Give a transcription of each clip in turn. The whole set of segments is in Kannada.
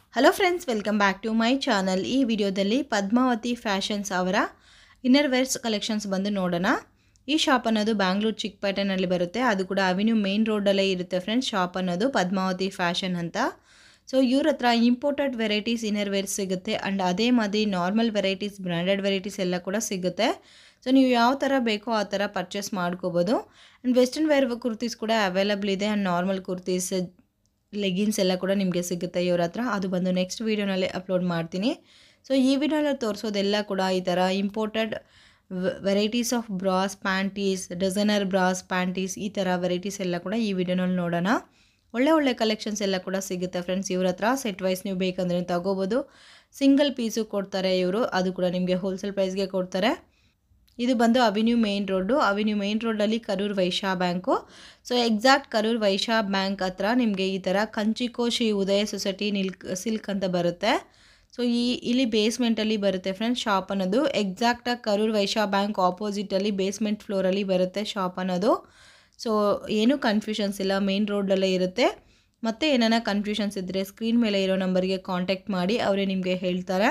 Hello friends welcome back to my channel ಈ ವಿಡಿಯೋದಲ್ಲಿ ಪದ್ಮಾವತಿ ಫ್ಯಾಷನ್ಸ್ ಅವರ ಇನ್ನರ್ ವೇರ್ಸ್ ಕಲೆಕ್ಷನ್ಸ್ ಬಂದು ನೋಡೋಣ ಈ ಶಾಪ್ ಅನ್ನೋದು ಬ್ಯಾಂಗ್ಳೂರು ಚಿಕ್ಕಪೇಟೆನಲ್ಲಿ ಬರುತ್ತೆ ಅದು ಕೂಡ ಅವಿನ್ಯೂ ಮೇನ್ ರೋಡಲ್ಲೇ ಇರುತ್ತೆ ಫ್ರೆಂಡ್ಸ್ ಶಾಪ್ ಅನ್ನೋದು ಪದ್ಮಾವತಿ ಫ್ಯಾಷನ್ ಅಂತ ಸೊ ಇವ್ರ ಹತ್ರ ಇಂಪೋರ್ಟೆಡ್ ವೆರೈಟೀಸ್ ಇನ್ನರ್ ವೇರ್ಸ್ ಸಿಗುತ್ತೆ ಆ್ಯಂಡ್ ಅದೇ ಮಾದರಿ ನಾರ್ಮಲ್ ವೆರೈಟೀಸ್ ಬ್ರ್ಯಾಂಡೆಡ್ ವೆರೈಟೀಸ್ ಎಲ್ಲ ಕೂಡ ಸಿಗುತ್ತೆ ಸೊ ನೀವು ಯಾವ ಥರ ಬೇಕೋ ಆ ಥರ ಪರ್ಚೇಸ್ ಮಾಡ್ಕೋಬೋದು ಆ್ಯಂಡ್ ವೆಸ್ಟರ್ನ್ ವೇರ್ ಕುರ್ತೀಸ್ ಕೂಡ ಅವೈಲಬಲ್ ಇದೆ ಆ್ಯಂಡ್ ನಾರ್ಮಲ್ ಕುರ್ತೀಸ್ ಲೆಗಿನ್ಸ್ ಎಲ್ಲ ಕೂಡ ನಿಮಗೆ ಸಿಗುತ್ತೆ ಇವ್ರ ಹತ್ರ ಅದು ಬಂದು ನೆಕ್ಸ್ಟ್ ವೀಡಿಯೋನಲ್ಲಿ ಅಪ್ಲೋಡ್ ಮಾಡ್ತೀನಿ ಸೊ ಈ ವಿಡಿಯೋನಲ್ಲಿ ತೋರಿಸೋದೆಲ್ಲ ಕೂಡ ಈ ಥರ imported varieties of bras panties designer bras panties ಈ ಥರ ವೆರೈಟೀಸ್ ಎಲ್ಲ ಕೂಡ ಈ ವಿಡಿಯೋನಲ್ಲಿ ನೋಡೋಣ ಒಳ್ಳೆ ಒಳ್ಳೆ ಕಲೆಕ್ಷನ್ಸ್ ಎಲ್ಲ ಕೂಡ ಸಿಗುತ್ತೆ ಫ್ರೆಂಡ್ಸ್ ಇವ್ರ ಹತ್ರ ಸೆಟ್ ವೈಸ್ ನೀವು ಬೇಕಂದ್ರೆ ತಗೋಬೋದು ಸಿಂಗಲ್ ಪೀಸು ಕೊಡ್ತಾರೆ ಇವರು ಅದು ಕೂಡ ನಿಮಗೆ ಹೋಲ್ಸೇಲ್ ಪ್ರೈಸ್ಗೆ ಕೊಡ್ತಾರೆ ಇದು ಬಂದು avenue main road avenue main ರೋಡಲ್ಲಿ Karur Vysya bank so exact Karur Vysya bank ಹತ್ರ ನಿಮಗೆ ಈ ಥರ ಕಂಚಿಕೋ ಶ್ರೀ ಉದಯ ಸೊಸೈಟಿ ನಿಲ್ಕ್ ಸಿಲ್ಕ್ ಅಂತ ಬರುತ್ತೆ ಸೊ ಈ ಇಲ್ಲಿ ಬೇಸ್ಮೆಂಟಲ್ಲಿ ಬರುತ್ತೆ ಫ್ರೆಂಡ್ಸ್ ಶಾಪ್ ಅನ್ನೋದು ಎಕ್ಸಾಕ್ಟಾಗಿ ಕರೂರ್ ವೈಶಾ ಬ್ಯಾಂಕ್ ಆಪೋಸಿಟಲ್ಲಿ ಬೇಸ್ಮೆಂಟ್ ಫ್ಲೋರಲ್ಲಿ ಬರುತ್ತೆ ಶಾಪ್ ಅನ್ನೋದು ಸೊ ಏನೂ ಕನ್ಫ್ಯೂಷನ್ಸ್ ಇಲ್ಲ ಮೇನ್ ರೋಡಲ್ಲೇ ಇರುತ್ತೆ ಮತ್ತೆ ಏನಾರ ಕನ್ಫ್ಯೂಷನ್ಸ್ ಇದ್ದರೆ ಸ್ಕ್ರೀನ್ ಮೇಲೆ ಇರೋ ನಂಬರ್ಗೆ ಕಾಂಟ್ಯಾಕ್ಟ್ ಮಾಡಿ ಅವರೇ ನಿಮಗೆ ಹೇಳ್ತಾರೆ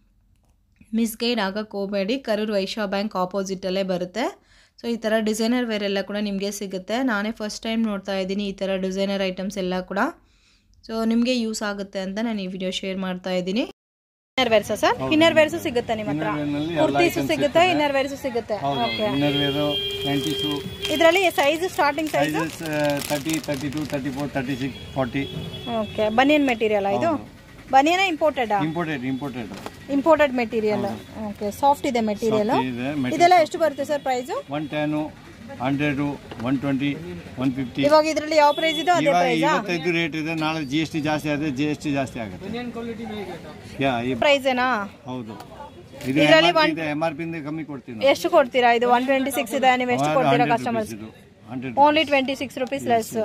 ಮಿಸ್ಗೈಡ್ ಆಗಕ್ಕೆ ಹೋಗಬೇಡಿ ಕರೂರ್ ವೈಶಾ ಬ್ಯಾಂಕ್ ಆಪೋಸಿಟಲ್ಲೇ ಬರುತ್ತೆ ಸೊ ಈ ಥರ ಡಿಸೈನರ್ ವೇರ್ ಎಲ್ಲ ಕೂಡ ನಿಮಗೆ ಸಿಗುತ್ತೆ ನಾನೇ ಫಸ್ಟ್ ಟೈಮ್ ನೋಡ್ತಾ ಇದ್ದೀನಿ ಈ ಥರ ಡಿಸೈನರ್ ಐಟಮ್ಸ್ ಎಲ್ಲ ಕೂಡ ಸೊ ನಿಮಗೆ ಯೂಸ್ ಆಗುತ್ತೆ ಅಂತ ನಾನು ಈ ವಿಡಿಯೋ ಶೇರ್ ಮಾಡ್ತಾ ಇದ್ದೀನಿ inner wears sir inner wears ಸಿಗುತ್ತೆ ನಿಮ್ಮ ಹತ್ರ ಕುರ್ತೀಸು ಸಿಗುತ್ತೆ ಇನ್ನರ್ ವೇರ್ಸು ಸಿಗುತ್ತೆ ಓಕೆ ಇನ್ನರ್ ವೇರು ನೈಂಟೀಸು ಇದರಲ್ಲಿ size starting size sizes thirty thirty two thirty four thirty six forty okay baniyan material ಇದು ಬನಿಯನ ಇಂಪೋರ್ಟೆಡಾ imported imported imported material okay soft ಇದೆ ಮೆಟೀರಿಯಲ್ ಇದೆ ಇದೆಲ್ಲ ಎಷ್ಟು ಬರುತ್ತೆ sir price one ten hundred one twenty one fifty ಇವಾಗ ಇದರಲ್ಲಿ ಯಾವ ಪ್ರೈಸ್ ಇದೋ ಅದೇ ಇವಾಗ ಪ್ರೈಸ್ ಇವತ್ತೈದು ರೇಟ್ ಇದೆ ನಾಳೆ ಜಿ ಎಸ್ ಟಿ ಜಾಸ್ತಿ ಆದ್ರೆ ಜಿ ಎಸ್ ಟಿ ಜಾಸ್ತಿ ಆಗುತ್ತೆ ಯಾ ಈ- ಪ್ರೈಸ್ ಏನಾ ಹೌದು ಇದು ಎಮ್ ಆರ್ ಪಿ ಇದೆ ಎಮ್ ಆರ್ ಪಿ ಇಂದ ಕಮ್ಮಿ ಕೊಡ್ತೀನಿ ನಾವು. ಎಷ್ಟು ಕೊಡ್ತೀರಾ ಇದು ಒನ್ ಟ್ವೆಂಟಿ ಸಿಕ್ಸ್ ಇದೆ ನೀವು ಎಷ್ಟು ಕೊಡ್ತೀರಾ 100 ಕಸ್ಟಮರ್ಸ್ rupees ಇದು hundred only twenty six rupees less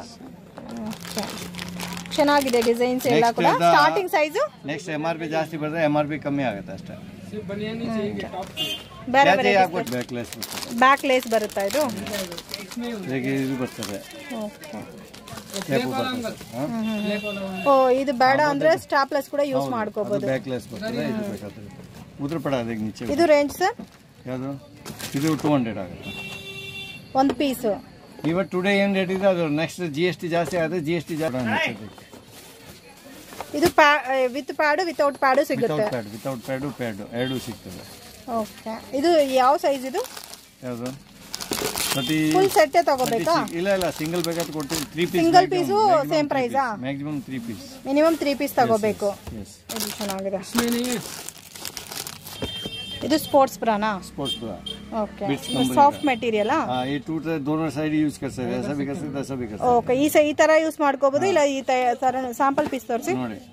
ಚೆನ್ನಾಗಿದೆ ಡಿಸೈನ್ಸ್ ಎಲ್ಲ Next ಕೂಡ ಅದು- starting size next M R P ಜಾಸ್ತಿ ಬರ್ತದೆ ಎಮ್ ಆರ್ ಪಿ ಕಮ್ಮಿ ಆಗುತ್ತೆ ಅಷ್ಟೇ ಬೇರೆ ಜಾಸ್ತಿ ಬೇರೆ ಆಗ್ಬಿಟ್ಟು ಬ್ಯಾಕ್ಲೆಸ್ ಬರ್ತದೆ ಬ್ಯಾಕ್ ಲೇಸ್ ಬರುತ್ತಾ ಇದು ಈಗ ಇದು ಬರ್ತದೆ ಓಕೆ ಟೇಪು ಬರ್ತದೆ ಹಾ? ಓ ಇದು ಬೇಡ ಅಂದ್ರೆ ಸ್ಟಾಪ್ಲೆಸ್ ಕೂಡ ಯೂಸ್ ಮಾಡ್ಕೋಬಹುದು ಬ್ಯಾಕ್ಲೆಸ್ ಬರ್ತದೆ ಇದು ಬೇಕಾದ್ರೆ ಉದ್ರ ಪಡ ಅದಕ್ಕೆ ನಿಚ್ಚೆ ಇದು ರೇಂಜ್ ಸರ್ ಯಾವುದು ಇದು ಟೂ ಹಂಡ್ರೆಡ್ ಆಗುತ್ತೆ ಒಂದು ಪೀಸು ಇವತ್ತು ಟುಡೇ ಏನು ರೇಟ್ ಇದೆ ಅದು ನೆಕ್ಸ್ಟ್ ಜಿ ಎಸ್ ಟಿ ಜಾಸ್ತಿ ಆಗುತ್ತೆ ಜಿ ಎಸ್ ಟಿ ಜಾಸ್ತಿ ಇದು ವಿತ್ ಪ್ಯಾಡು ವಿತೌಟ್ ಪ್ಯಾಡು ಸಿಗುತ್ತೆ without pad without pad pad ಎರಡೂ ಸಿಗ್ತದೆ ಓಕೆ ಇದು ಯಾವ ಸೈಜ್ ಇದು ಯಾವುದು ಪ್ರತಿ ಫುಲ್ ಸೆಟ್ಟೇ ತಗೋಬೇಕಾ ಇಲ್ಲ ಇಲ್ಲ ಸಿಂಗಲ್ ಬೇಕಾದ್ರೆ ಕೊಡ್ತೀವಿ three piece single piece same ಪ್ರೈಸಾ maximum three piece minimum three piece ತಗೋಬೇಕು ಎಸ್ ಇದು ಚೆನ್ನಾಗಿದೆ ಇದು ಸ್ಪೋರ್ಟ್ಸ್ ಬ್ರಾನಾ sports bra okay Bits company soft material हाँ ये टू दोनों साइड यूज कर सकते हैं ऐसा भी कर सकते हैं ऐसा भी कर सकते ಓಕೆ ಈ ಸ- ಈ ತರ ಯೂಸ್ ಮಾಡ್ಕೋಬಹುದು ಇಲ್ಲ ಈ ತರ ಸ್ಯಾಂಪಲ್ ಪೀಸ್ ತೋರಿಸಿ हैं ನೋಡಿ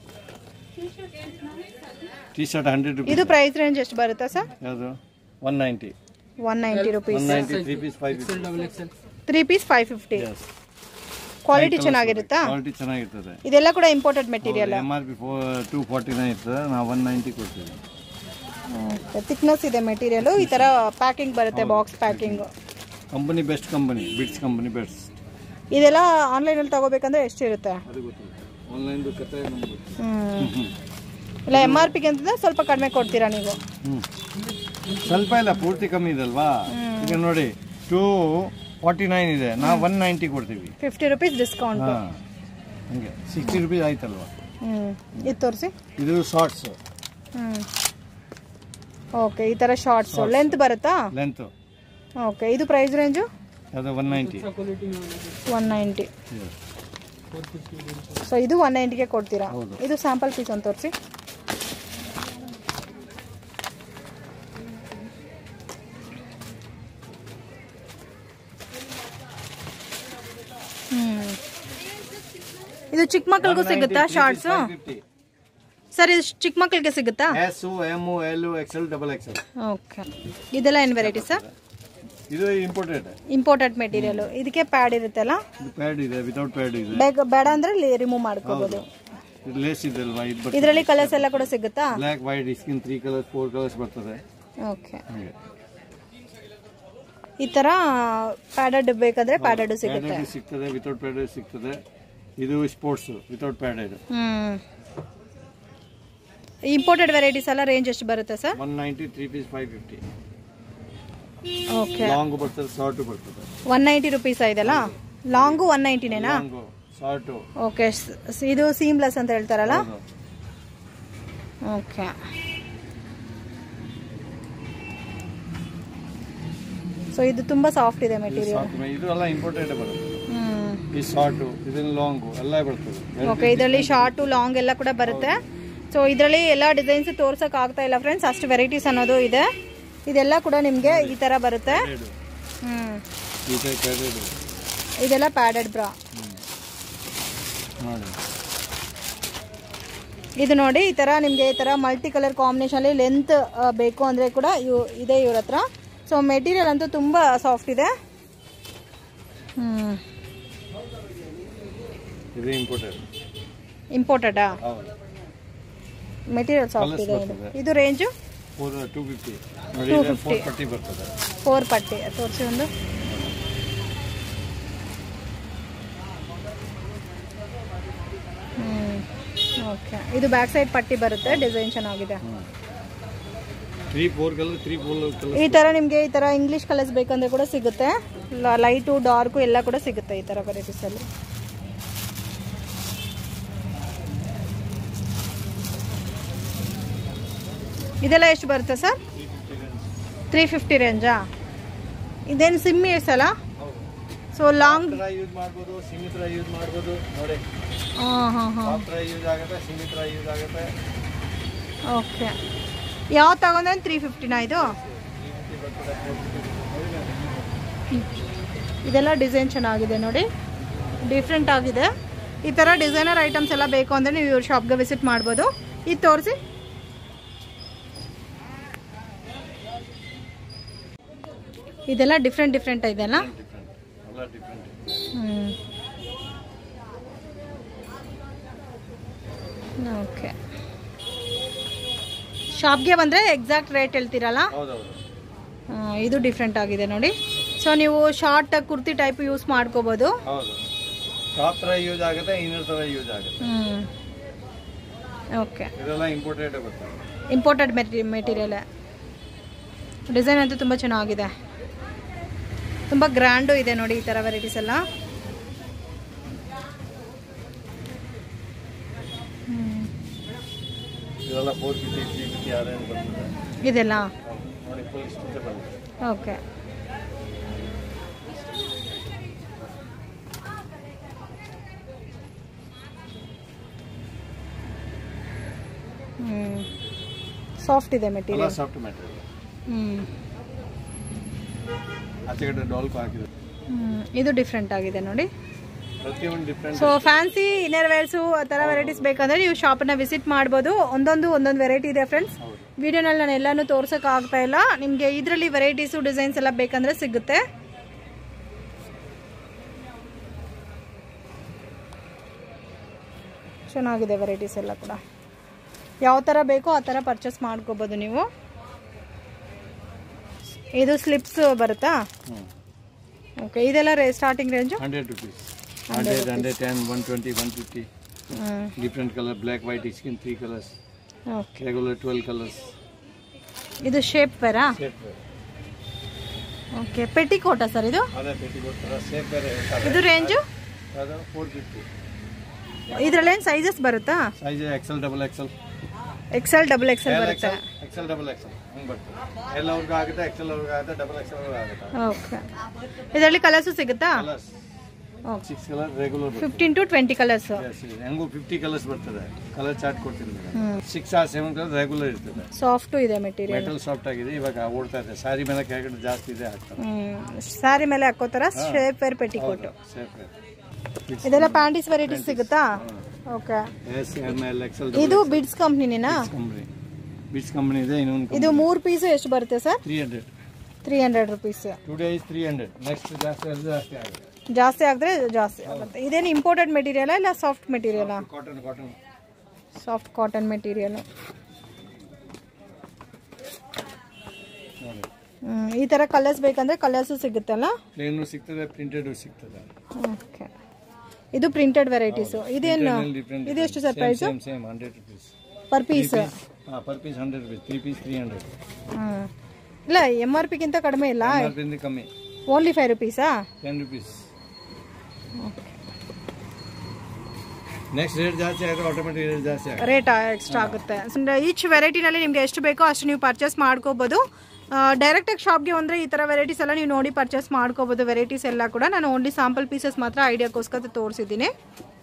ಟಿ ಶರ್ಟ್ ಹಂಡ್ರೆಡ್ ರುಪೀಸ್ ಇದು ಪ್ರೈಸ್ ರೇಂಜ್ ಎಷ್ಟು ಬರುತ್ತೆ ಸರ್ ಯಾವುದು one ninety one ninety rupees one ninety three piece five three piece five fifty quality ಚೆನ್ನಾಗಿರುತ್ತಾ ಕ್ವಾಲಿಟಿ ಚೆನ್ನಾಗಿರ್ತದೆ ಇದೆಲ್ಲ ಕೂಡ imported material M R P four two forty nine ಇರ್ತದೆ ನಾವು ಒನ್ ನೈಂಟಿ ಕೊಡ್ತೀವಿ ಥಿಕ್ನೆಸ್ ಇದೆ ಮೆಟೀರಿಯಲ್ ಈ ತರ ಪ್ಯಾಕಿಂಗ್ ಬರುತ್ತೆ box packing company best company Bits company best ಇದೆಲ್ಲ ಆನ್ಲೈನ್ ಅಲ್ಲಿ ತಗೋಬೇಕಂದ್ರೆ ಎಷ್ಟಿರುತ್ತೆ ಅದು ಗೊತ್ತಿಲ್ಲ ಆನ್ಲೈನ್ ಕತೆ ನಮ್ಗೆ ಗೊತ್ತಿಲ್ಲ ಹ್ಮ್ ಇಲ್ಲ ಎಮ್ ಆರ್ ಪಿಗೆ ಅಂತಂದ್ರೆ ಸ್ವಲ್ಪ ಕಡಿಮೆ ಕೊಡ್ತೀರಾ ನೀವು ಹ್ಮ್. ಸ್ವಲ್ಪ ಇಲ್ಲ ಪೂರ್ತಿ ಕಮ್ಮಿ ಇದೆ ಅಲ್ವಾ ಈಗ ನೋಡಿ ಟೂ ಫಾರ್ಟಿ ನೈನ್ ಇದೆ ನಾವು ಒನ್ ನೈಂಟಿ ಕೊಡ್ತೀವಿ ಫಿಫ್ಟಿ ರುಪೀಸ್ ಡಿಸ್ಕೌಂಟ್ ಹಾ ಹಂಗೆ ಸಿಕ್ಸ್ಟಿ ರುಪೀಸ್ ಆಯ್ತಲ್ವಾ ಹ್ಮ್ ಇದು ತೋರಿಸಿ ಇದು ಶಾರ್ಟ್ಸ್ ಹ್ಮ್ ಓಕೆ ಈ ತರ ಶಾರ್ಟ್ಸ್ ಲೆಂತ್ ಬರುತ್ತಾ ಲೆಂತ್ ಓಕೆ ಇದು ಪ್ರೈಸ್ ರೇಂಜು ಅದು one ninety one ninety so ಇದು ಒನ್ ನೈಂಟಿಗೆ ಕೊಡ್ತೀರಾ ಹೌದು. ಇದು ಸ್ಯಾಂಪಲ್ ಪೀಸ್ ಅಂತ ತೋರಿಸಿ ಹ್ಮ್ ಇದು ಚಿಕ್ಕ ಮಕ್ಳಿಗೂ ಸಿಗುತ್ತಾ ಶಾರ್ಟ್ಸ್ ಸರ್ ಇದು ಚಿಕ್ಕ ಮಕ್ಳಿಗೆ ಸಿಗುತ್ತಾ S M L XL double XL okay ಇದೆಲ್ಲ ಏನು ವೆರೈಟಿ ಸರ್ ಇದು ಇಂಪೋರ್ಟೆಡ್ ಇಂಪೋರ್ಟೆಡ್ ಮೆಟೀರಿಯಲ್ ಇದಕ್ಕೆ ಪ್ಯಾಡ್ ಇರುತ್ತಲ್ಲ ಇದು ಪ್ಯಾಡ್ ಇದೆ ವಿತೌಟ್ ಪ್ಯಾಡ್ ಇದೆ ಬೇಗ ಬೇಡ ಅಂದ್ರೆ ರಿಮೂವ್ ಮಾಡ್ಕೋಬಹುದು ಇದು ಲೇಸ್ ಇದೆ ಅಲ್ವಾ ಇದು ಬರ್ತದೆ ಇದರಲ್ಲಿ ಕಲರ್ಸ್ ಎಲ್ಲ ಕೂಡ ಸಿಗುತ್ತಾ black white skin three colours four colours ಬರ್ತದೆ ಓಕೆ ಹಂಗೆ ಈ ತರ ಪ್ಯಾಡೆಡ್ ಬೇಕಾದ್ರೆ ಪ್ಯಾಡೆಡ್ ಸಿಗುತ್ತೆ ಪ್ಯಾಡೆಡ್ ಸಿಗ್ತದೆ ವಿತೌಟ್ ಪ್ಯಾಡೆಡ್ ಸಿಗ್ತದೆ ಇದು sports without padded hmm imported varieties ಎಲ್ಲ ರೇಂಜ್ ಎಷ್ಟು ಬರುತ್ತೆ sir one ninety three piece five fifty okay long ಬರ್ತದೆ ಶಾರ್ಟು ಬರ್ತದೆ ಒನ್ ನೈಂಟಿ ರುಪೀಸ್ ಇದೆಲ್ಲ ಲಾಂಗು ಒನ್ ನೈಂಟಿನೇನಾ ಲಾಂಗು ಶಾರ್ಟು ಓಕೆ ಇದು ಸೀಮ್ಲೆಸ್ ಅಂತ ಹೇಳ್ತಾರಲ್ಲ ಹೌದು. ಓಕೆ ಸೊ ಇದು ತುಂಬ ಸಾಫ್ಟ್ ಇದೆ ಇದು ಮೆಟೀರಿಯಲ್ soft ಮೆ- ಇದು ಎಲ್ಲ ಇಂಪಾರ್ಟೆಂಟ್ ಬರುತ್ತೆ ಹ್ಮ್ ಈ ಶಾರ್ಟು ಇದನ್ನ ಲಾಂಗು ಎಲ್ಲ ಬರ್ತದೆ ಓಕೆ ಇದರಲ್ಲಿ ಶಾರ್ಟು ಲಾಂಗ್ ಎಲ್ಲ ಕೂಡ ಬರುತ್ತೆ ಸೊ ಇದರಲ್ಲಿ ಎಲ್ಲ ಡಿಸೈನ್ಸ್ ತೋರ್ಸಕ್ ಆಗ್ತಾ ಇಲ್ಲ ಫ್ರೆಂಡ್ಸ್ ಅಷ್ಟು ವೆರೈಟೀಸ್ ಅನ್ನೋದು ಇದೆ ಇದೆಲ್ಲ ಕೂಡ ನಿಮಗೆ ಈ ತರ ಬರುತ್ತೆ ಎರಡು ಹ್ಮ್ ಈ ಟೈಪ್ ಎರಡು ಇದೆಲ್ಲ ಪ್ಯಾಡೆಡ್ ಬ್ರಾ ನೋಡಿ ಇದು ನೋಡಿ ಈ ತರ ನಿಮಗೆ ಈ ತರ ಮಲ್ಟಿ ಕಲರ್ ಕಾಂಬಿನೇಷನ್ ಅಲ್ಲಿ ಲೆಂತ್ ಬೇಕು ಅಂದ್ರೆ ಕೂಡ ಇವ್ ಇದೆ ಇವ್ರ ಹತ್ರ ಸೊ ಮೆಟೀರಿಯಲ್ ಅಂತೂ ತುಂಬಾ ಸಾಫ್ಟ್ ಇದೆ ಹ್ಮ್ ಇದು ಇಂಪಾರ್ಟೆಂಟ್ ಇಂಪೋರ್ಟೆಡಾ ಹೌದು ಮೆಟೀರಿಯಲ್ ಸಾಫ್ಟ್ Colours ಇದೆ ಇದು ಬರ್ತದೆ. ಇದು ರೇಂಜು ಫೋರ್ ಟೂ ಫಿಫ್ಟಿ ನೋಡಿ ಇದು 250. ಫೋರ್ ಪಟ್ಟಿ ಬರ್ತದೆ ಫೋರ್ ಪಟ್ಟಿ ತೋರಿಸಿ ಒಂದು ಓಕೆ ಇದು ಬ್ಯಾಕ್ ಸೈಡ್ ಪಟ್ಟಿ ಬರುತ್ತೆ ಡಿಸೈನ್ ಚೆನ್ನಾಗಿದೆ three four colour three four colour ಈ ತರ ನಿಮಗೆ ಈ ತರ ಇಂಗ್ಲಿಷ್ ಕಲರ್ಸ್ ಬೇಕಂದ್ರೆ ಕೂಡ ಸಿಗುತ್ತೆ ಲೈಟು ಡಾರ್ಕು ಎಲ್ಲ ಕೂಡ ಸಿಗುತ್ತೆ ಈ ತರ ವೆರೈಟೀಸ್ ಅಲ್ಲಿ ಇದೆಲ್ಲ ಎಷ್ಟು ಬರುತ್ತೆ ಸರ್ ತ್ರೀ ಫಿಫ್ಟಿ ರೇಂಜಾ ಇದೇನು ಸಿಮ್ ಇಯರ್ಸ್ ಅಲ್ಲ ಸೊ ಲಾಂಗ್ ತರ ಯೂಸ್ ಮಾಡ್ಬೋದು ಸಿಮಿ ತರ ಯೂಸ್ ಮಾಡ್ಬೋದು ನೋಡಿ ಹಾಂ ಹಾಂ ಹಾಂ ಸಾಫ್ಟ್ ತರ ಯೂಸ್ ಆಗುತ್ತೆ ಸಿಮಿ ತರ ಯೂಸ್ ಆಗುತ್ತೆ ಓಕೆ ಯಾವ ತಗೊಂಡ್ರೆ ತ್ರೀ ಫಿಫ್ಟಿನಾ ಇದು ಇದೆಲ್ಲ ಡಿಸೈನ್ ಚೆನ್ನಾಗಿದೆ ನೋಡಿ ಡಿಫ್ರೆಂಟ್ ಆಗಿದೆ ಈ ಥರ ಡಿಸೈನರ್ ಐಟಮ್ಸ್ ಎಲ್ಲ ಬೇಕು ಅಂದರೆ ನೀವು ಇವ್ರ ಶಾಪ್ಗೆ ವಿಸಿಟ್ ಮಾಡ್ಬೋದು ಇದು ತೋರಿಸಿ ಇದೆಲ್ಲ ಡಿಫ್ರೆಂಟ್ ಡಿಫ್ರೆಂಟ್ ಇದೆಲ್ಲ ಡಿಫ್ರೆಂಟ್ ಎಲ್ಲ ಡಿಫ್ರೆಂಟ್ ಓಕೆ ಶಾಪ್ಗೆ ಬಂದರೆ ಎಕ್ಸಾಕ್ಟ್ ರೇಟ್ ಹೇಳ್ತೀರಲ್ಲ ಹೌದೌದು ಆ, ಇದು ಡಿಫ್ರೆಂಟ್ ಆಗಿದೆ ನೋಡಿ ಸೊ ನೀವು ಶಾರ್ಟ್ ಕುರ್ತಿ ಟೈಪ್ ಯೂಸ್ ಮಾಡ್ಕೋಬೋದು ಹೌದು ಟಾಪ್ ತರ ಯೂಸ್ ಆಗುತ್ತೆ ಇನ್ನರ್ ತರ ಯೂಸ್ ಆಗುತ್ತೆ ಹ್ಞೂ ಓಕೆ ಇದೆಲ್ಲ ಇಂಪಾರ್ಟೆಂಟ್ ಬರ್ತದೆ ಇಂಪೋರ್ಟೆಡ್ ಮೆಟಿ ಮೆಟೀರಿಯಲ್ ಡಿಸೈನ್ ಅಂತೂ ತುಂಬ ಚೆನ್ನಾಗಿದೆ ತುಂಬ ಗ್ರ್ಯಾಂಡು ಇದೆ ನೋಡಿ ಈ ಥರ ವೆರೈಟೀಸ್ ಎಲ್ಲ ಹ್ಮ್. ಇದೆಲ್ಲ ಫೋರ್ ಫಿಫ್ಟಿ ತ್ರೀ ಫಿಫ್ಟಿ ಆರೇನು ಬರ್ತದೆ ಇದೆಲ್ಲ ಹೌದು. ನೋಡಿ ಫುಲ್ ಸ್ಟಿಚಬಲ್ ಓಕೆ ಹ್ಞೂ ಸಾಫ್ಟ್ ಇದೆ ಎಲ್ಲ ಮೆಟೀರಿಯಲ್ ಸಾಫ್ಟ್ ಮೆಟೀರಿಯಲ್ ಹ್ಞೂ ಆಚೆ ಕಡೆ ಡಾಲ್ಕು ಹಾಕಿದೆ ಹ್ಮ್, ಇದು ಡಿಫ್ರೆಂಟ್ ಆಗಿದೆ ನೋಡಿ ಪ್ರತಿಯೊಂದು different so fancy inner wears ಆ ಥರ ವೆರೈಟೀಸ್ ಬೇಕಂದ್ರೆ ನೀವು ಶಾಪನ್ನ ವಿಸಿಟ್ ಮಾಡ್ಬೋದು ಒಂದೊಂದು ಒಂದೊಂದು ವೆರೈಟಿ ಇದೆ ಫ್ರೆಂಡ್ಸ್ ಹೌದು ವಿಡಿಯೋನಲ್ಲಿ ನಾನು ಎಲ್ಲಾನು ತೋರ್ಸಕ್ ಆಗ್ತಾ ಇಲ್ಲ ನಿಮಗೆ ಇದರಲ್ಲಿ ವೆರೈಟೀಸು ಡಿಸೈನ್ಸ್ ಎಲ್ಲ ಬೇಕಂದ್ರೆ ಸಿಗುತ್ತೆ ಚೆನ್ನಾಗಿದೆ ವೆರೈಟೀಸ್ ಎಲ್ಲ ಕೂಡ ಯಾವ ಥರ ಬೇಕೋ ಆ ಥರ ಪರ್ಚೇಸ್ ಮಾಡ್ಕೋಬೋದು ನೀವು ಇದು ಸ್ಲಿಪ್ಸ್ ಬರುತ್ತಾ ಹ್ಞೂ ಓಕೆ ಇದೆಲ್ಲ ರೇ starting range hundred rupees hundred hundred ten one twenty one fifty ಹ್ಞೂ different colour black white skin three colours okay regular twelve colours ಇದು ಶೇಪ್ ಬೇರಾ ಸೇಫ್ ಓಕೆ ಪೆಟ್ಟಿ ಕೋಟಾ ಸರ್ ಇದು ಅದೇ ಪೇಟಿ ಕೊಡ್ತಾರೆ ಸೇಫ್ ಬೇರೆ ಹೇಳ್ತಾರೆ ಇದು ರೇಂಜು ಅದು ಫೋರ್ ಫಿಫ್ಟಿ ಇದ್ರಲ್ಲೇನು ಸೈಜಸ್ ಬರುತ್ತಾ size XL double XL XL double XL L ಬರುತ್ತೆ ಎಕ್ಸೆಲ್ ಎಕ್ಸೆಲ್ ಡಬಲ್ ಎಕ್ಸೆಲ್ ಹಂಗೆ ಬರ್ತದೆ ಎಲ್ ಅವ್ರಿಗೆ ಆಗುತ್ತೆ ಎಕ್ಸೆಲ್ ಅವ್ರಿಗೆ ಆಗುತ್ತೆ ಡಬಲ್ ಎಕ್ಸೆಲ್ ಅವ್ರಿಗೆ ಆಗುತ್ತೆ ಓಕೆ ಇದರಲ್ಲಿ ಕಲರ್ಸು ಸಿಗುತ್ತಾ colours okay six colour regular ಬರ್ತದೆ fifteen to twenty colours Yes, yes. ಹೆಂಗೂ ಫಿಫ್ಟಿ ಕಲರ್ಸ್ ಬರ್ತದೆ ಕಲರ್ ಚಾರ್ಟ್ ಕೊಡ್ತೀನಿ ಹ್ಞೂ six or seven colour regular ಇರ್ತದೆ ಸಾಫ್ಟು ಇದೆ ಮೆಟೀರಿಯಲ್ ಮೆಟಲ್ ಸಾಫ್ಟ್ ಆಗಿದೆ ಇವಾಗ ಓಡ್ತಾ ಇದೆ ಸಾರಿ ಮೇಲೆ ಕೆಳಗಡೆ ಜಾಸ್ತಿ ಇದೆ ಹಾಕ್ತಾರೆ ಹ್ಞೂ ಸ್ಯಾರಿ ಮೇಲೆ ಹಾಕೋತಾರ shape wear petticoat shape ಇದೆಲ್ಲ ಪ್ಯಾಂಟೀಸ್ ವೆರೈಟೀಸ್ ಸಿಗುತ್ತಾ okay S M L XL ಇದು ಬಿಡ್ಸ್ ಕಂಪ್ನಿನೇನಾ ಕಂಪ್ನಿ ಬಿಟ್ಸ್ ಕಂಪ್ನಿ ಇದೆ ಇನ್ನೊಂದು ಇದು ಮೂರು ಪೀಸು ಎಷ್ಟು ಬರುತ್ತೆ sir three hundred three hundred rupees today is three hundred next ಜಾಸ್ತಿ ಆದ್ರೆ ಜಾಸ್ತಿ ಆಗುತ್ತೆ ಜಾಸ್ತಿ ಆದರೆ ಜಾಸ್ತಿ ಆಗುತ್ತೆ ಇದೇನು ಇಂಪೋರ್ಟೆಡ್ ಮೆಟೀರಿಯಲ್ ಇಲ್ಲ ಸಾಫ್ಟ್ ಮೆಟೀರಿಯಲಾ cotton cotton soft cotton material ನೋಡಿ ಈ ಥರ ಕಲರ್ಸ್ ಬೇಕಂದ್ರೆ ಕಲರ್ಸು ಸಿಗುತ್ತಲ್ಲ ಪ್ಲೇನು ಸಿಗ್ತದೆ ಪ್ರಿಂಟೆಡ್ ಸಿಗ್ತದೆ ಓಕೆ ಇದು ಪ್ರಿಂಟೆಡ್ ವೆರೈಟೀಸು ಇದೇನು ಡಿಫ್ರೆಂಟ್ ಇದು ಎಷ್ಟು sir price same same hundred rupees per piece ಹಾಂ per piece hundred rupees three piece three hundred ಹ್ಞೂ ಇಲ್ಲ ಎಮ್ ಆರ್ ಪಿಗಿಂತ ಕಡಿಮೆ ಇಲ್ಲ ಅದರಿಂದ ಕಮ್ಮಿ ಓನ್ಲಿ ಫೈವ್ ರುಪೀಸಾ ಟೆನ್ ರುಪೀಸ್ ನೆಕ್ಸ್ಟ್ ರೇಟ್ ಜಾಸ್ತಿ ಆದರೆ ಆಟೋಮೆಟಿಕ್ ರೇಟ್ ಜಾಸ್ತಿ ಆಗುತ್ತೆ ರೇಟ್ ಎಕ್ಸ್ಟ್ರಾ ಆಗುತ್ತೆ ಈಚ್ ವೆರೈಟಿನಲ್ಲಿ ನಿಮಗೆ ಎಷ್ಟು ಬೇಕೋ ಅಷ್ಟು ನೀವು ಪರ್ಚೇಸ್ ಮಾಡ್ಕೋಬೋದು ಡೈರೆಕ್ಟಾಗಿ ಶಾಪ್ಗೆ ಅಂದರೆ ಈ ಥರ ವೆರೈಟೀಸ್ ಎಲ್ಲ ನೀವು ನೋಡಿ ಪರ್ಚೇಸ್ ಮಾಡ್ಕೋಬೋದು ವೆರೈಟೀಸ್ ಎಲ್ಲ ಕೂಡ ನಾನು ಓನ್ಲಿ ಸ್ಯಾಂಪಲ್ ಪೀಸಸ್ ಮಾತ್ರ ಐಡಿಯಾಗೋಸ್ಕರ ತೋರಿಸಿದ್ದೀನಿ